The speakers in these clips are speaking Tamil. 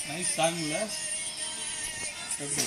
நைஸ் சாங்ல எப்படி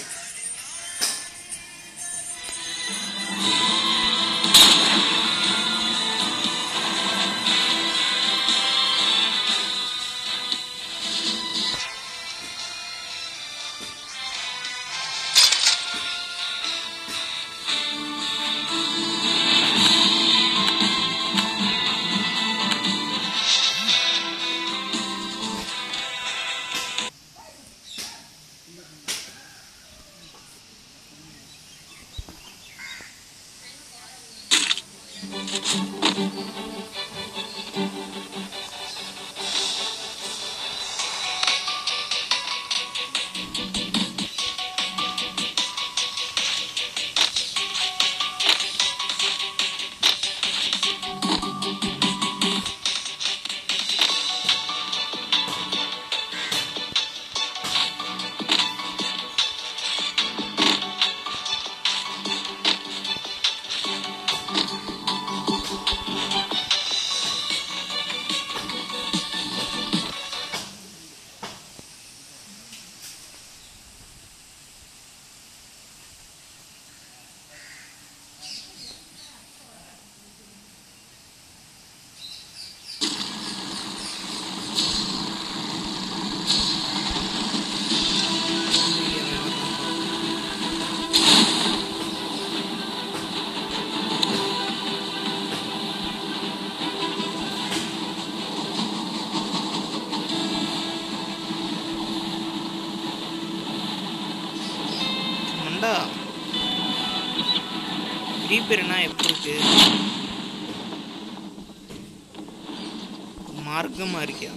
மண்டா ரீப்பேர்னா எப்படி இருக்கு மார்க்கமா இருக்கியா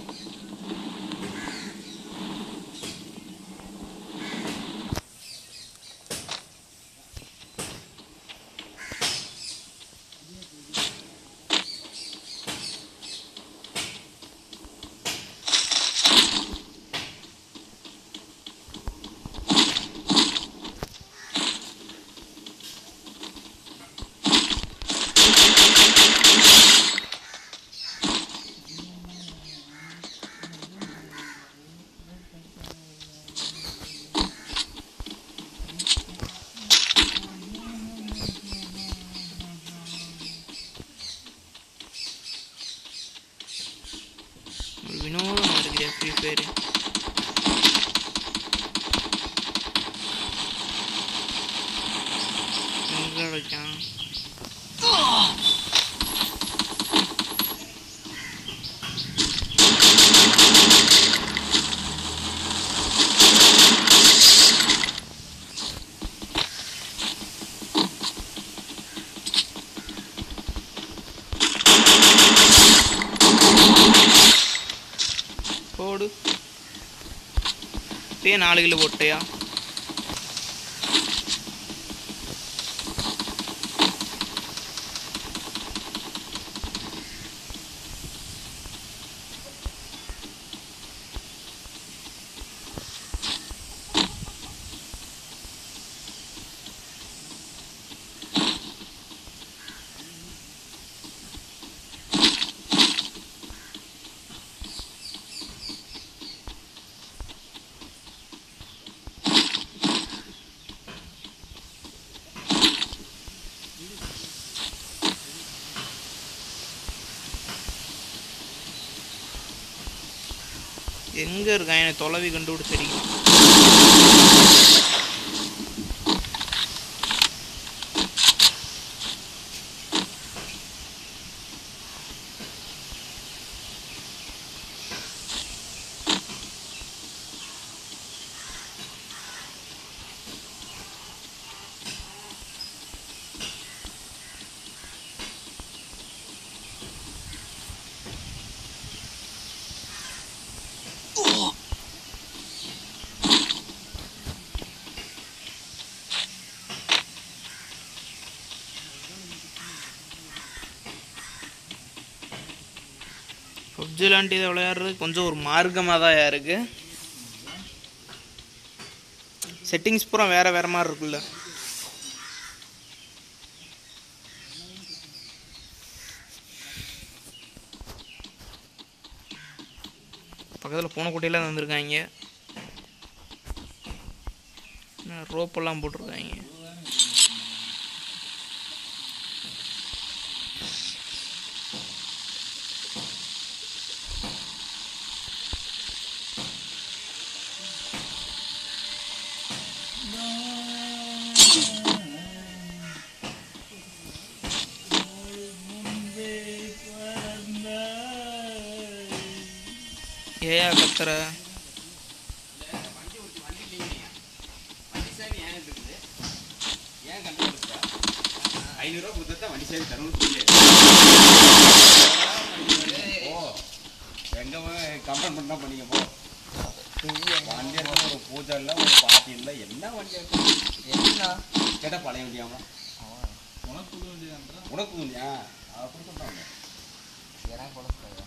ஒரு வினோதமா இருக்குது ஃப்ரீ ஃபயர் எங்க வச்சான் போடு இப்பயே நாலு கிலோ போட்டையா எங்க இருக்கான் எனக்கு தொலைவி கண்டுபிடிச்சடிக்கும் பப்ஜிலாண்டி இதை விளையாடுறது கொஞ்சம் ஒரு மார்க்கமாக தான் இருக்கு செட்டிங்ஸ் பூரா வேற வேற மாதிரி இருக்குல்ல பக்கத்தில் பூனைக்குட்டியெல்லாம் வந்திருக்காங்க ரோப்பெல்லாம் போட்டிருக்காங்க ஏயா கத்துற ஐநூறுரூவா கொடுத்தா வண்டி சேவை தரணும் சொல்லு ஓ எங்க கம்ப்ளைண்ட் பண்ணா பண்ணிக்க போ வண்டி எடுத்து ஒரு பூஜை இல்லை ஒரு பாட்டி இல்லை என்ன வண்டி எடுத்து என்ன கேட்டா பழைய வண்டியாமா உனக்கு புது வண்டி உனக்கு புதுமையா அப்படி சொல்றாங்க எனக்கு கொடுத்தாங்க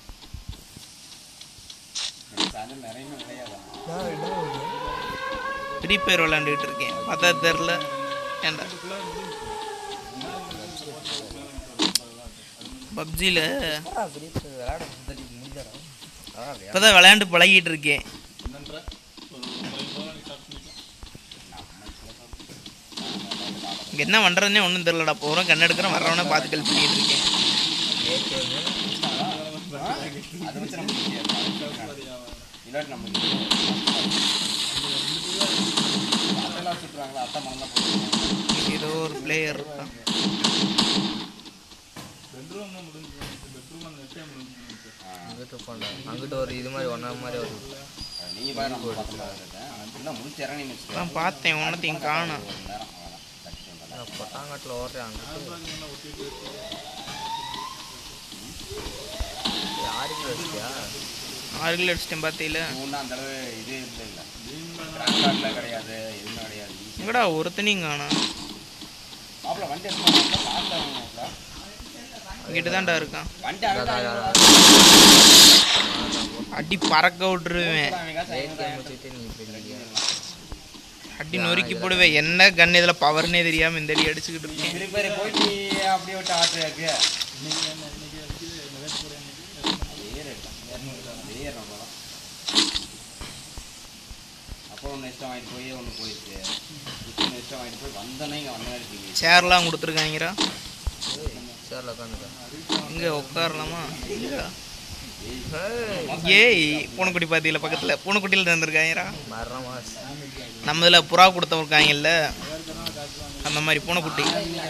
எனக்கு சாயந்தரம் நிறைய கிடையாதா ஃப்ரீ ஃபயர் விளாண்டுக்கிட்டு இருக்கேன் பார்த்தா தெரில ஏன்டா பப்ஜியில் விளையாட முடிஞ்சாரா அதான் இப்போ தான் விளையாண்டு பழகிட்டு இருக்கேன் இங்கே என்ன பண்ணுறதுனே ஒன்றும் தெரிலடா போகிறோம் கண்ணு எடுக்கிறோம் வர்றவனே பார்த்து கல் பண்ணிட்டு இருக்கேன் அதை வச்சு நம்ம இல்லாட்டி நம்ம அதெல்லாம் சுற்றுறாங்களா அத்தை மனம் தான் போட்டுருக்காங்க இங்க ஏதோ ஒரு பிளேயர் இருக்கான் அங்கிட்டு போண்டா அங்கிட்டு ஒரு இது மாதிரி ஒன்றா மாதிரி ஒரு நீ பாரு நம்ம பக்கத்தில் இருக்கேன் எல்லாம் முடிச்சு இறங்கி வச்சுக்கோ நான் பார்த்தேன் ஒன்றத்தையும் காணும் ஒரு நேரம் அவ்வளோதான் கட்டிட்டு வந்தாலும் பொட்டாங்கட்டில் ஓடுறேன் அங்கிட்டு யாருக்கு வச்சியா ஆறு கிலோ அடிச்சிட்டேன் பார்த்தீங்களா ஒன்றும் அந்த அளவு இது இல்லை இல்லை கிராண்ட் கிடையாது எதுவுமே கிடையாது எங்கடா ஒருத்தனையும் காணும் மாப்பிள்ள வண்டி எடுத்து காட்டில் இங்கிட்டு தான்டா இருக்கான் வண்டி அடி பறக்க விட்டுருவேன் ஏடிஎம் வச்சுட்டு நீ இப்படி இல்லையா அடி நொறுக்கி போடுவேன் என்ன கன் இதில் பவர்னே தெரியாமல் இந்த அடி அடிச்சுக்கிட்டு இருக்கேன் இரு பேர் போயிட்டு நீ அப்படியே விட்டு ஆட்டு இருக்கு அப்புறம் ஒன்று இஷ்டம் வாங்கிட்டு போய் ஒன்று போயிடுச்சு ஒன்று இஷ்டம் வாங்கிட்டு போய் வந்தோன்னே இங்கே வந்த மாதிரி இருக்கீங்க சேர்லாம் கொடுத்துருக்காங்கடா சேர்ல உட்காந்துக்க இங்கே உட்காரலாமா இல்லைடா. ஏய் பூனைக்குட்டி பார்த்தீங்களா பக்கத்தில் பூனைக்குட்டியில் தந்துருக்காங்கடா மரம் மாஸ் நம்ம இதில் புறா கொடுத்தவருக்காங்கல்ல அந்த மாதிரி பூனைக்குட்டி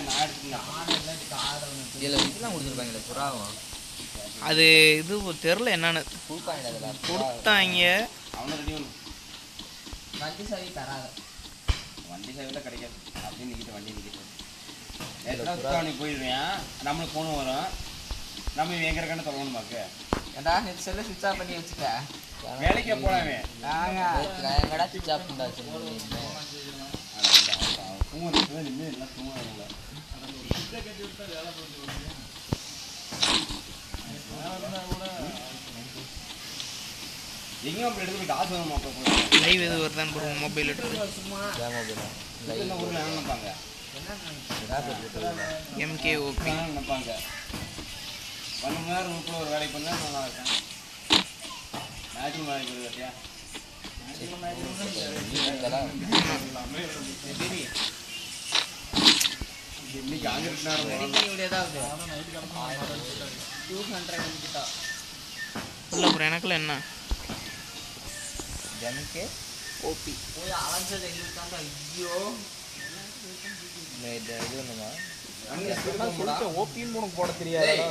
இதில் இதெல்லாம் கொடுத்துருப்பாங்களே புறாவும் அது இது தெரில என்னன்னு கொடுப்பாங்க அதில் கொடுத்தாங்க அவனை ரெடி பண்ணு வண்டி சாவி தராத வண்டி சேவையில் கிடைக்காது அப்படின்னு நிற்கிட்டு வண்டி நிற்கிட்டு எத்தனை நீ போயிடுவேன் நம்மளுக்கு ஃபோன் வரும் நம்ம இவன் எங்கே இருக்கான்னு சொல்லணும் பாக்கு ஏண்டா நீ செல்ல சுவிட்ச் ஆஃப் பண்ணி வச்சுக்க வேலைக்கே போலாமே எங்கடா சுவிட்ச் ஆஃப் பண்ணாச்சு தூங்குறது நின்று எல்லாம் தூங்குறாங்க எங்கேயும் அப்படி எடுத்து போய் காசு வேணும் அப்போ போய் லைவ் எது வருதான்னு போடுவோம் மொபைல் எடுத்து என்ன ஊரில் என்ன நினைப்பாங்க எம்கே ஓபி என்ன நினைப்பாங்க ஒன்று மணி நேரம் முப்பது ஒரு வேலைக்கு பண்ணால் நல்லா இருக்கும் மேட்சும் வேலைக்கு போய் பார்த்தியா இன்னைக்கு ஆங்கிட்டு நேரம் டூ ஹண்ட்ரட் கிட்ட இல்லை அப்புறம் எனக்குலாம் என்ன ஜம்கே ஓபி போய் அலைஞ்சது எங்களுக்கு தாண்டா ஐயோ இது இது ஒன்றுமா ஓபின்னு உனக்கு போட தெரியாதா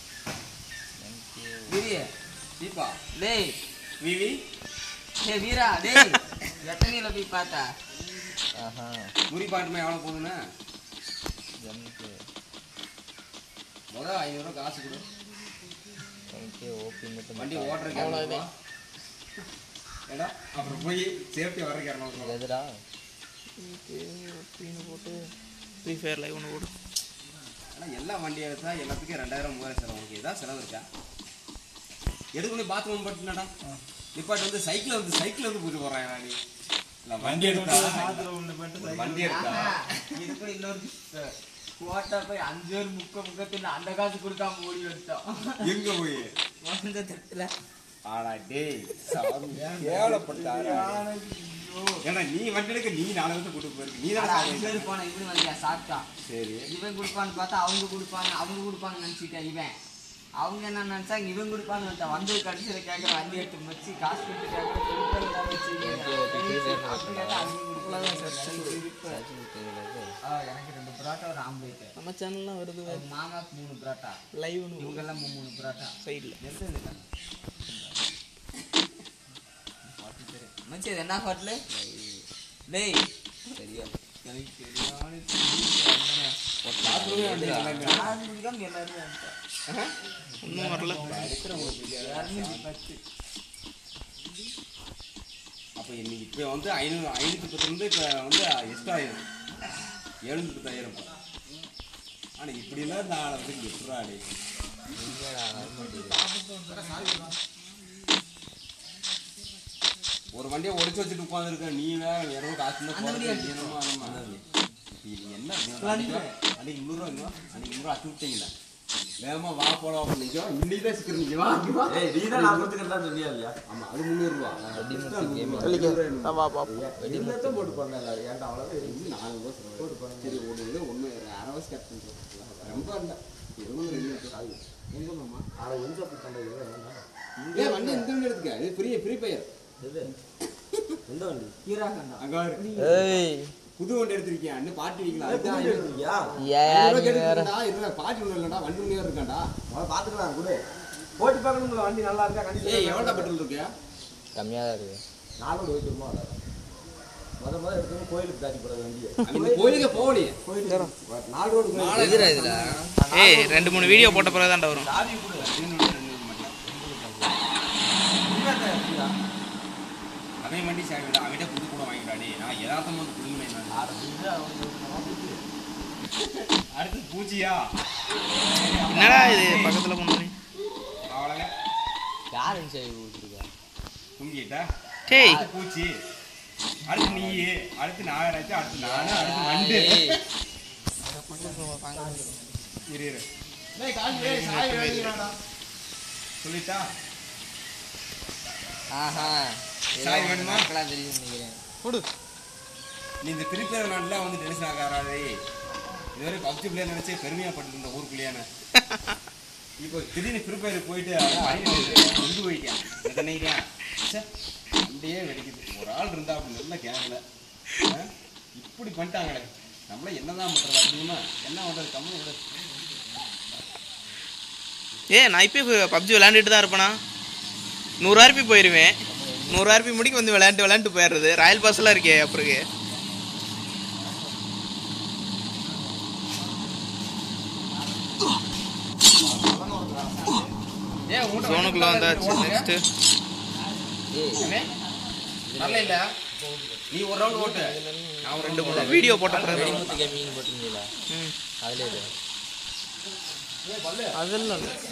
வீரி தீபா டேய் விவி ஏ வீரா டேய் எத்தனையில போய் பார்த்தா ஆஹா முறி பாட்டுமே எவ்வளோ போகுதுன்னு ஜம்கே முதல் ஐநூறுரூவா காசு கொடு ஜம்கே ஓபி மட்டும் வண்டி ஓட்டுறதுக்கு எவ்வளோ ஏடா அப்புறம் போய் சேஃப்டி வர்றதுக்கு இரநூறுவா எதுடா ஓபின்னு போட்டு ஃப்ரீ ஃபயர் லைவ் ஒன்று போடு ஆனால் எல்லா வண்டி எடுத்தா எல்லாத்துக்கும் ரெண்டாயிரம் மூவாயிரம் செலவு உனக்கு ஏதாவது செலவு இருக்கா எடுக்கணும் பாத்ரூம் பட்டுனாடா நிப்பாட்டு வந்து சைக்கிள் வந்து சைக்கிள் வந்து கூட்டு போறான் நீ இல்ல, வண்டி எடுத்தா ஒரு வண்டி எடுத்தா இதுக்கு இன்னொரு போட்டா போய் அஞ்சு பேர் முக்க முக்கத்துல அந்த காசு கொடுக்காம ஓடி எடுத்தோம் எங்க போய் வந்த தட்டுல ஆனா டேய் சாமி கேவலப்பட்டாரா ஏன்னா நீ வண்டி எடுக்க நீ நாலு வந்து கூட்டு போயிருக்கு நீ அட, தான் அஞ்சு பேர் போன இவனு வந்தியா சாப்பிட்டா சரி இவன் கொடுப்பான்னு பார்த்தா அவங்க கொடுப்பாங்க அவங்க கொடுப்பாங்கன்னு நினச்சிட்டேன் இவன் அவங்க என்ன நினைச்சாங்க இவன் கொடுப்பான்னு நினைச்சான் வந்து கடைசியில் கேட்க வண்டி எடுத்து வச்சு காசு கொடுத்து கேட்க கொடுக்கல தான் வச்சு அப்படி கேட்டா அவங்க கொடுக்கல எனக்கு ரெண்டு பரோட்டா ஒரு ஆம்லேட் நம்ம சேனல்லாம் வருது மாமாக்கு மூணு பரோட்டா லைவ்னு இவங்கெல்லாம் மூணு மூணு பரோட்டா சைடில் எந்த இதுக்கா? மச்சி இது என்ன ஹோட்டலு டேய் சரியா எனக்கு சரியான ஆரம்பிக்காம எல்லாரும் வந்துட்டோம். இன்னும் வரல இரநூத்தி பத்து. அப்போ இன்னைக்கு இப்போ வந்து ஐநூறு ஐநூற்றி பத்து வந்து இப்போ வந்து எக்ஸ்ட்ரா ஆயிரும் எழுநூற்றி பத்தாயிரம் ஆனால் இப்படிலாம் இந்த ஆளை வந்து எப்படா அடி ஒரு வண்டியை ஒடிச்சு வச்சுட்டு உட்காந்துருக்க நீ வேற வெறும் காசு தான் போடுறது. நீ என்னமோ ஆனமா. இது என்ன இது? அன்னைக்கு அன்னைக்கு முந்நூறுவா இருந்தோம் அன்னைக்கு முந்நூறுவா அச்சு விட்டீங்களா வேகமா வா போலாம் அப்படின்னு இன்னைக்கு தான் சிக்கிறீங்க இங்க வா இங்க வா ஏய் நீ தான் நாற்பத்துக்கு தான் சொன்னியா இல்லையா ஆமா அது முந்நூறுரூவா வா பாப்போம் வெடிமூத்தம் போட்டு போங்க எல்லாரும் ஏன்டா அவ்வளோ இன்னும் நாலு ரூபா செலவு சரி ஒரு இது ஒன்று அரை வருஷம் கட் பண்ணுறோம் ரொம்ப இல்லை இருபது ரெண்டு லட்சம் ஆகுது எங்க மாமா அரை இன்ச்சு அப்படி பண்ணுறது வேண்டாம் ஏன் வண்டி இந்த வண்டி எடுத்துக்க இது ஃப்ரீ ஃப்ரீ ஃபயர் எது எந்த வண்டி ஹீராகண்டா. அங்க பாரு. ஏய் புது வண்டி எடுத்திருக்கியா இன்னும் பாட்டி வைக்கலாம் புது வண்டி எடுத்துருக்கியா ஐநூறு ரூபாய்க்கு எடுத்துக்கிட்டா, இருடா, பாட்டி ஒன்றும் இல்லைடா வண்டி ஒன்று இருக்காண்டா அவளை பார்த்துக்கலாம் கூட போட்டி பார்க்கணுங்களா வண்டி நல்லா இருக்கா கண்டிப்பா ஏய் எவ்வளோடா பெட்ரோல் இருக்கியா கம்மியாக தான் இருக்குது நாலு போயிட்டு வருமா வராது முத முத எடுத்து கோயிலுக்கு தாட்டி போடுறது வண்டியை அந்த கோயிலுக்கு போகலையே கோயிலுக்கு நாலு ரோடு கோயில் எதிரா இதில் ஏய் ரெண்டு மூணு வீடியோ போட்ட பிறகு தான்டா வரும் சாவி கொடு அவன் வண்டி சாவி விட அவன்கிட்ட புது கூட வாங்கிட்டாடி நான் யதார்த்தமா வந்து புதுமையை அடுத்து பூச்சியா என்னடா இது பக்கத்தில் போனோம் அவ்வளோங்க யார் சரி ஊற்றிருக்கா தூங்கிட்டா டேய் அடுத்து பூச்சி அடுத்து நீ அடுத்து நாகராஜ் அடுத்து நானு அடுத்து நண்டு இரு இரு சொல்லிட்டா ஆஹா சாய் வேணுமா? மக்களாக தெரியும் நினைக்கிறேன் நீ இந்த திருப்பேர் நாட்டில் வந்து டென்ஷன் ஆகாதே இதுவரை பப்ஜி பிளேயர் நினைச்சு பெருமையாப்பட்டு இருந்த ஊருக்குள்ளேயான இப்போ திடீர்னு திருப்பேர் போயிட்டு கொண்டு போயிட்டான் நினைக்கிறேன் அப்படியே வெடிக்குது ஒரு ஆள் இருந்தா அப்படி நல்லா கேட்கல இப்படி பண்ணிட்டாங்களே நம்மள என்னதான் பண்றது அப்படின்னா என்ன பண்றது கம்மி விட ஏ நான் இப்போ பப்ஜி விளையாண்டுட்டு தான் இருப்பேனா நூறு ஆர்பி போயிடுவேன் நூறு ஆர்பி முடிக்க வந்து விளையாண்டு விளையாண்டு போயிடுறது ராயல் பாஸ்லாம் இருக்கே அப்புறம் ஏன் உன்கிட்ட ஜோனுக்குள்ள வந்தாச்சு நெக்ஸ்ட்டு அண்ணே, நல்ல இல்ல நீ ஒரு ரவுண்ட் ஓட்டு நான் ஒரு ரெண்டு மூணு வீடியோ போட்ட பிறகு வெடிமுத்து கேமிங் போட்டிருந்தீங்களா ம் அதில் இது அதெல்லாம் இல்லை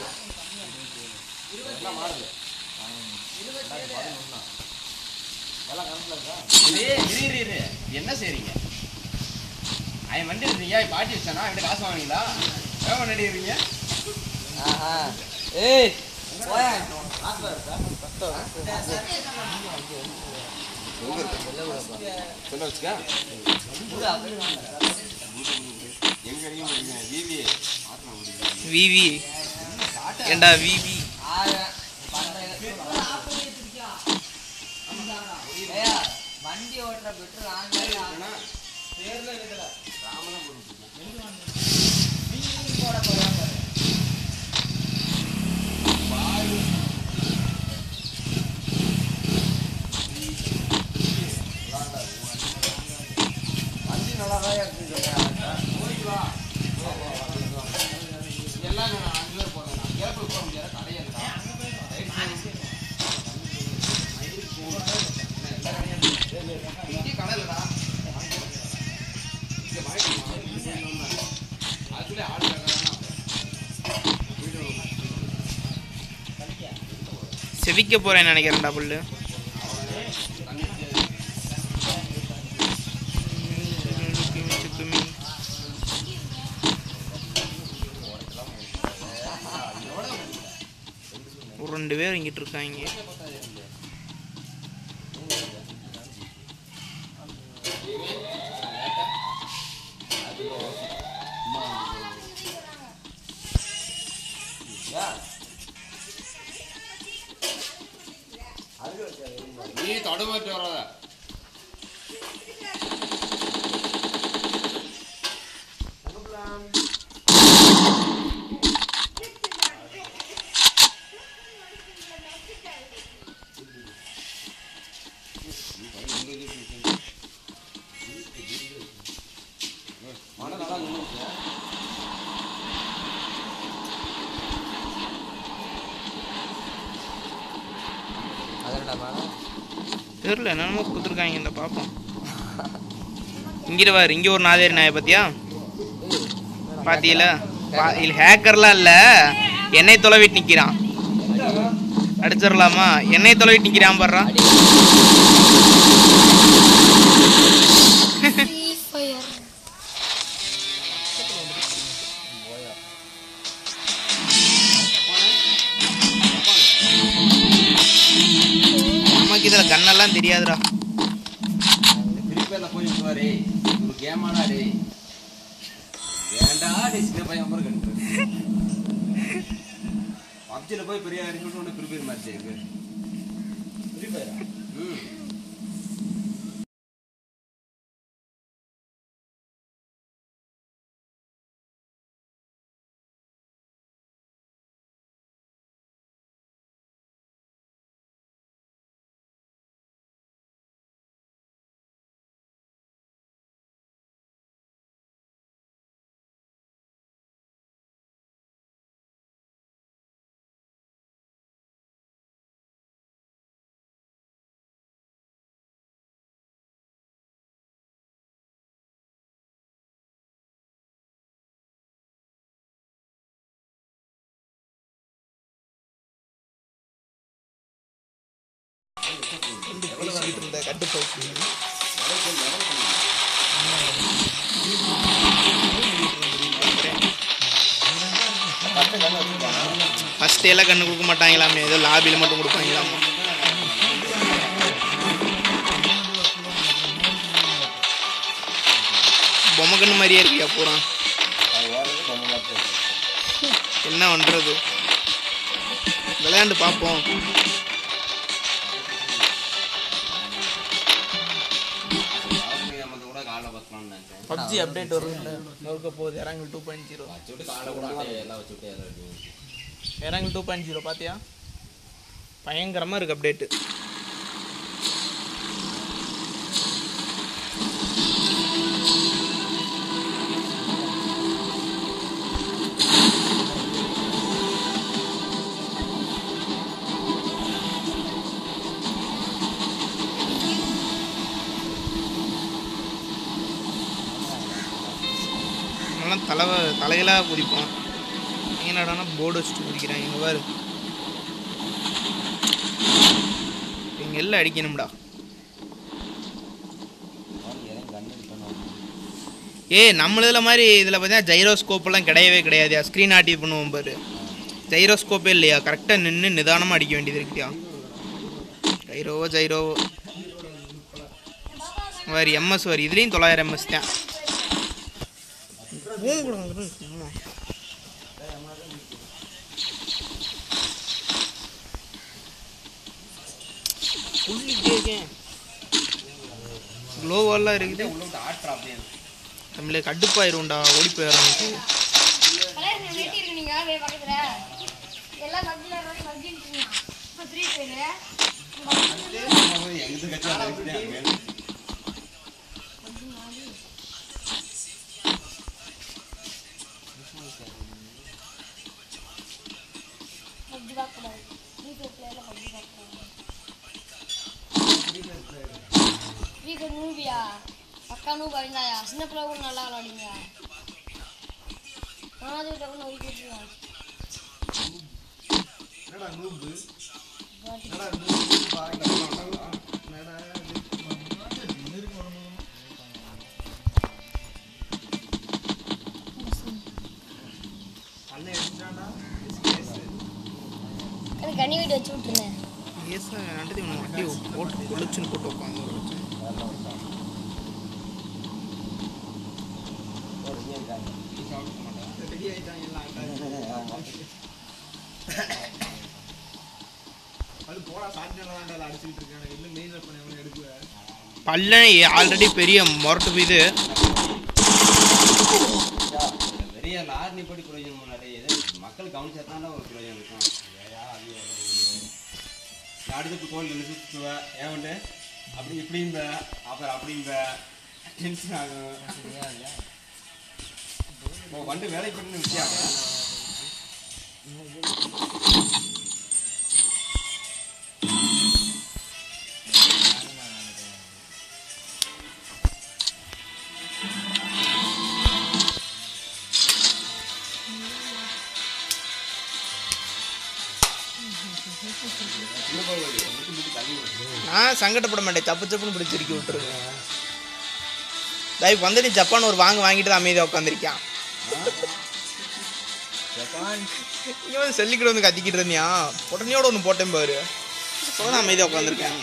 இரு, இரு, இரு, இரு. என்ன செய்றீங்க அவன் வண்டி இருக்கீங்க பாட்டி வச்சானா அவன் காசு வாங்கிங்களா எவ்வளோ நடிக்கிறீங்க ஆஹா ஏய் போயா சொல்ல வச்சுக்க எங்க அடிக்க முடியுங்க விவி விவி ஏண்டா விவி வண்டி ஓட்டுற பெட்ரோல் ஆங்க பேர்ல இருக்குல்ல ராமலாம் போட்டு போட போறாங்க வண்டி நல்லா தான் இருக்குது எல்லாம் நான் அஞ்சு பேர் போறேன் நான் ஏர்போர்ட் போக முடியாது கடையா இருக்கா இங்கே கடை இல்லடா இங்கே வாங்கிக்கணும் அதுக்குள்ளே ஆள் செவிக்க போறேன்னு நினைக்கிறேன்டா புல்லு ஒரு ரெண்டு பேர் இங்கிட்டு இருக்காங்க நீ தொடமாட்டு வராத மழை நல்லா நின்றுச்சு அதனடா மேடம் தெரியல என்னென்னமோ கொடுத்துருக்காங்க இந்த பார்ப்போம் இங்கிட்டு பாரு இங்கே ஒரு நாதேரி நாயை பார்த்தியா பாத்தியில பா இல்லை ஹேக்கர்லாம் இல்லை என்னை தொலைவிட்டு நிற்கிறான் அடிச்சிடலாமா என்னை தொலைவிட்டு நிற்கிறான் பாடுறான் Free Fire. நமக்கு இதில் கண்ணெல்லாம் தெரியாதுடா ஃப்ரீ ஃபயர்ல போய் விட்டுவாரு ஒரு கேமாடா டேய் ஏன்டா டேய் சின்ன பையன் அப்புறம் கண்டு பப்ஜில போய் பெரிய ரிசல்ட் ஒன்று ஃப்ரீ ஃபயர் மேட்ச் இருக்கு ஃப்ரீ ஃபயரா ம் ஃபஸ்ட்டு எல்லாம் கண்ணு கொடுக்க மாட்டாங்களாமே ஏதோ லாபியில் மட்டும் கொடுப்பாங்களாமா பொம்மை கண்ணு மாதிரியே இருக்கியா பூரா அது ஓடுறது ரொம்ப மாற்றம் என்ன பண்ணுறது விளையாண்டு பார்ப்போம் நம்ம கூட காலைல பார்க்கலாம்னு நினைச்சேன் பப்ஜி அப்டேட் வருது நோக்க போகுது இறங்கல் டூ பாயிண்ட் ஜீரோ வச்சுட்டு காலைல கூட அப்படியே எல்லாம் வச்சுட்டு எல்லாம் ரெடி இறங்கல் டூ பாயிண்ட் ஜீரோ பார்த்தியா பயங்கரமாக இருக்குது அப்டேட்டு நல்லா தலை தலைகளாக குதிப்போம் என்னடானா போர்டு வச்சுட்டு குதிக்கிறாங்க இங்கே பாரு இங்கே எல்லாம் அடிக்கணும்டா ஏய் நம்மளதில் மாதிரி இதில் பார்த்தீங்கன்னா ஜைரோஸ்கோப்பெல்லாம் கிடையவே கிடையாதுயா ஸ்க்ரீன் ஆக்டிவ் பண்ணுவோம் பாரு ஜைரோஸ்கோப்பே இல்லையா கரெக்டாக நின்று நிதானமாக அடிக்க வேண்டியது இருக்குயா ஜைரோவோ ஜைரோவோ வேறு எம்எஸ் வரி இதுலேயும் தொள்ளாயிரம் எம்எஸ் தான் பூம் கூட வந்துடும் சும்மா சொல்லிட்டே இருக்கேன் க்ளோவெல்லாம் இருக்குது உள்ள விட்டு ஆட்டுறா அப்படியே நம்மளுக்கு கடுப்பாயிரும்டா ஓடி போயிடும் கல்யாணம் வெட்டியிருக்கு நீங்க வே பக்கத்துல எல்லாம் பப்ஜில பப்ஜி இப்போ ஃப்ரீ ஃபயர் எங்க கட்சி அந்த கட்சி பப்ஜி பார்க்கக்கூடாது ஃப்ரீ ஃபயர் பிளேயர்ல பப்ஜி பார்க்கக்கூடாது ஃப்ரீ ஃபயர் மூவியா பக்கா நூபா இருந்தாயா சின்ன பிள்ளை கூட நல்லா விளாடுங்க நான் அது டக்குனு ஒதுக்கி விட்டுருவேன் அது கனி வீட்டு வச்சு விட்டுருந்தேன் ஏசா நடத்தி உனக்கு வண்டி போட்டு பொழிச்சுன்னு போட்டு உட்காந்து ரெடி ஆயிட்டாங்க எல்லாம் அது போடா சாட்டினால தான் அடிச்சுட்டு இருக்காங்க இல்லை மெயின் பண்ண எவ்வளோ எடுக்குவேன் பல்ல ஆல்ரெடி பெரிய முரட்டு இது பெரிய லாரி நிப்படி பிரயோஜனம் முன்னாடி ஏதோ மக்கள் கவனிச்சா தான் ஒரு பிரயோஜனம் இருக்கும் ஏயா அது ஏதோ இது. நான் அடுத்து கோல் நின்று சுற்றுவேன் ஏன்ட்டு அப்படி இப்படிம்ப அப்புறம் அப்படிம்ப டென்ஷன் ஆகும் இப்போ வந்து வேலைக்கு பண்ணி விஷயம் நான் சங்கடப்பட மாட்டேன் சப்பு சப்புன்னு பிடிச்சி திருக்கி விட்டுருக்கேன் தயவு வந்து நீ ஜப்பான் ஒரு வாங்க வாங்கிட்டு தான் அமைதியாக உட்காந்துருக்கான் இங்கே வந்து செல்லிக்கிட்ட வந்து கத்திக்கிட்டு இருந்தியா உடனேயோட ஒன்று போட்டேன் பாரு அப்போ அமைதியாக உட்காந்துருக்காங்க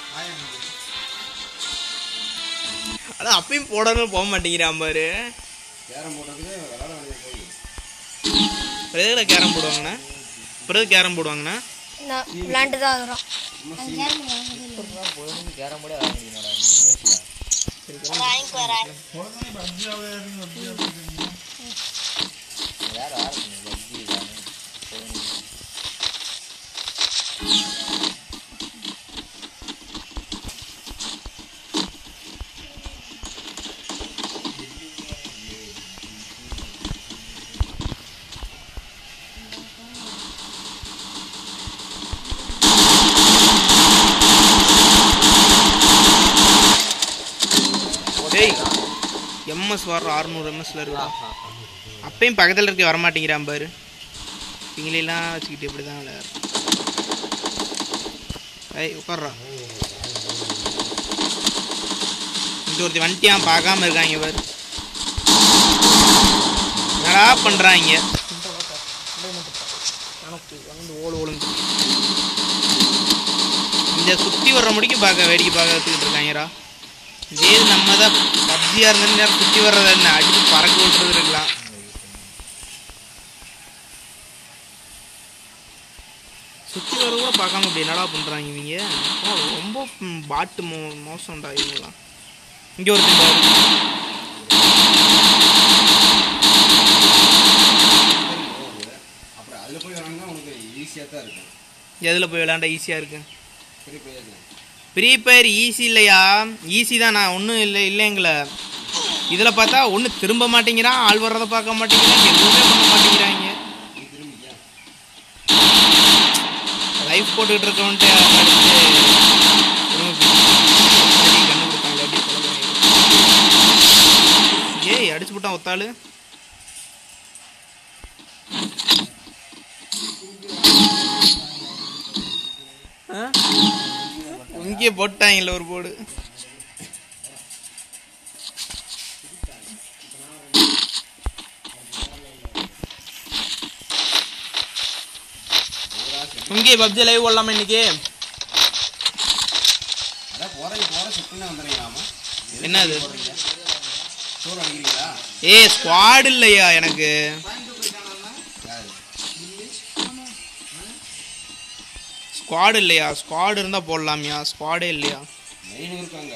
அதான் அப்பயும் போடணும் போக மாட்டேங்கிறான் பாரு கேரம் போடுறதுக்கு விளாட வேண்டிய போய் எதில் கேரம் போடுவாங்கண்ணா பிறகு கேரம் போடுவாங்கண்ணா நான் விளாண்டு தான் வரோம் கேரம் போர்டே வாங்க முடியுமாடா யோசிடா வாங்கிக்கு வரேன் வேற ஆரம்பிங்க பப்ஜி இல்லாம டேய் எம்எஸ் வர அறுநூறு எம்எஸ்ல இருக்கா அப்பயும் பக்கத்தில் இருக்க வரமாட்டேங்கிறான் பாரு இவங்களெல்லாம் வச்சுக்கிட்டு இப்படி தான் விளையாடு ஏய் உட்கார்றா இங்க ஒருத்தி வந்துட்டியான் பார்க்காம இருக்காங்க பாரு என்னடா பண்ணுறாங்க ஓடு ஓடுங்க இந்த சுற்றி வர்ற முடிக்கும் பார்க்க வேடிக்கை பார்க்க வச்சுக்கிட்டு இருக்காங்கடா இதே இது நம்ம தான் பப்ஜியாக இருந்தாலும் நேரம் சுற்றி வர்றத என்ன அடிச்சு பறக்க விட்டுறது இருக்கலாம் சுற்றி வர கூட பார்க்காம இப்படி என்னடா பண்ணுறாங்க இவங்க அப்பா, ரொம்ப ம், பாட்டு மோ மோசம்டா இவங்களாம் இங்கே ஒருத்தன் பாரு அப்புறம் அதில் போய் விளாண்டா உனக்கு ஈஸியாக தான் இருக்கும் எதில் போய் விளையாண்டா ஈஸியாக இருக்கு சரி போயிருக்கேன் ஃப்ரீ ஃபயர் ஈஸி இல்லையா ஈஸி தான் நான் ஒன்றும் இல்லை இல்லைங்கள இதில் பார்த்தா ஒன்று திரும்ப மாட்டேங்கிறான் ஆள் வர்றதை பார்க்க மாட்டேங்கிறான் எதுவுமே பண்ண மாட்டேங்கிறாங்க நீ திரும்பிக்க லைஃப் போட்டுக்கிட்டு இருக்கவன்ட்டு அடுத்து திரும்ப கண்ணு கொடுத்தாங்க அப்படி சொல்ல ஏய் அடிச்சு போட்டான் ஒத்தாளு ஆ? இங்கே போட்டாங்கல்ல ஒரு போடு இங்கே பப்ஜி லைவ் போடலாமா இன்னைக்கு அதான் போகிறீங்க போகிற சுற்றுனே வந்துடுறீங்களாமா என்னது சோறு அடிக்கிறீங்களா ஏய் ஸ்குவாட் இல்லையா எனக்கு யாரு ஸ்குவாட் இல்லையா ஸ்குவாட் இருந்தா போடலாமியா ஸ்குவாடே இல்லையா மெயின் இருக்காங்க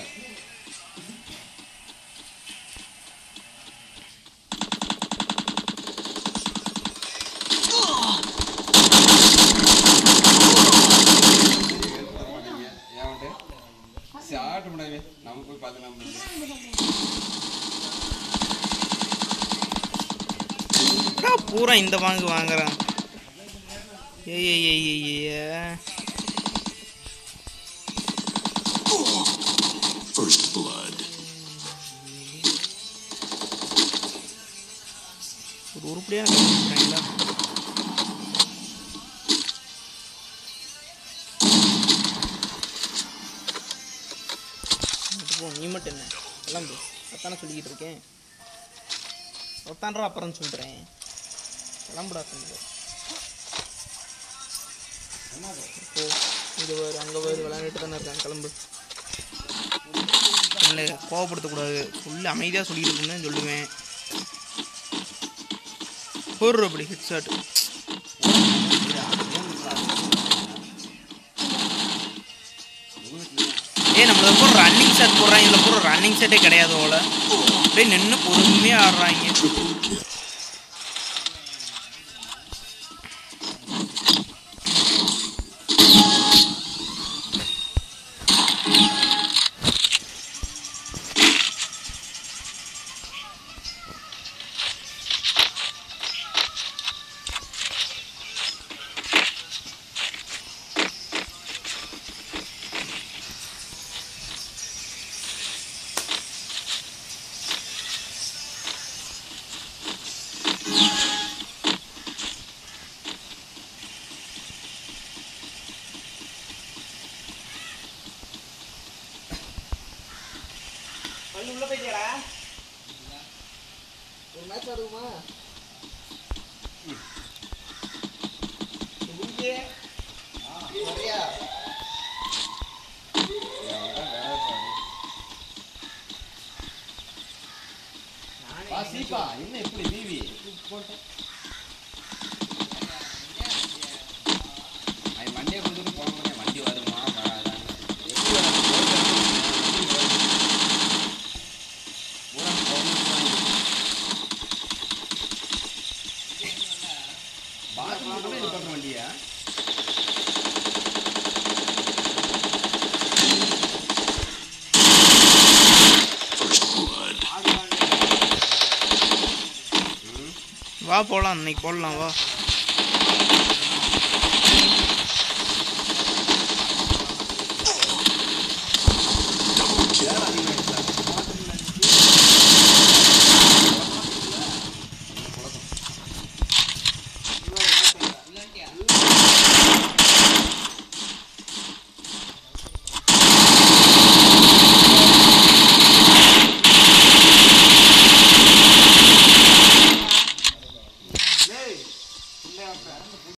சாப்பிட்டு முடியாது நம்ம போய் பார்த்து நம்ம என்னடா பூரா இந்த வாங்கு வாங்குறான் ஏய் ஏய் ஏய் ஏய் ஏய் First blood. ஒரு உருப்படியான கண்டுபிடிக்கிறாங்களா போ நீ மட்டும் என்ன கிளம்பு அதானே சொல்லிக்கிட்டு இருக்கேன் ஒத்தான்றா அப்புறம் சொல்கிறேன் கிளம்புடா தம்பி போ இங்கே வேறு அங்கே வேறு விளையாண்டுட்டு தானே இருக்கான் கிளம்பு இல்லை கோவப்படுத்தக்கூடாது ஃபுல்லு அமைதியாக சொல்லிட்டு இருக்குன்னு சொல்லுவேன் போடுற அப்படி ஹெட்ஷாட் ஏய் நம்மள பூரா ரன்னிங் ஷாட் போடுறாங்க இதில் பூரா ரன்னிங் ஷாட்டே கிடையாது போல அப்படியே நின்று பொறுமையாக ஆடுறாங்க ஒரு மேட்ச் ஆடுவோமா சரியா வா சீப்பா என்ன இப்படி டிவி அவன் வண்டியை கொடுத்துட்டு போன உடனே வண்டி வருமா வராதான்னு எப்படி வரும்? வண்டி வரும். பூரா போகணும். பாத்ரூம் மட்டுமே இது பண்ற வண்டியா வா போகலாம் இன்னைக்கு போடலாம் வா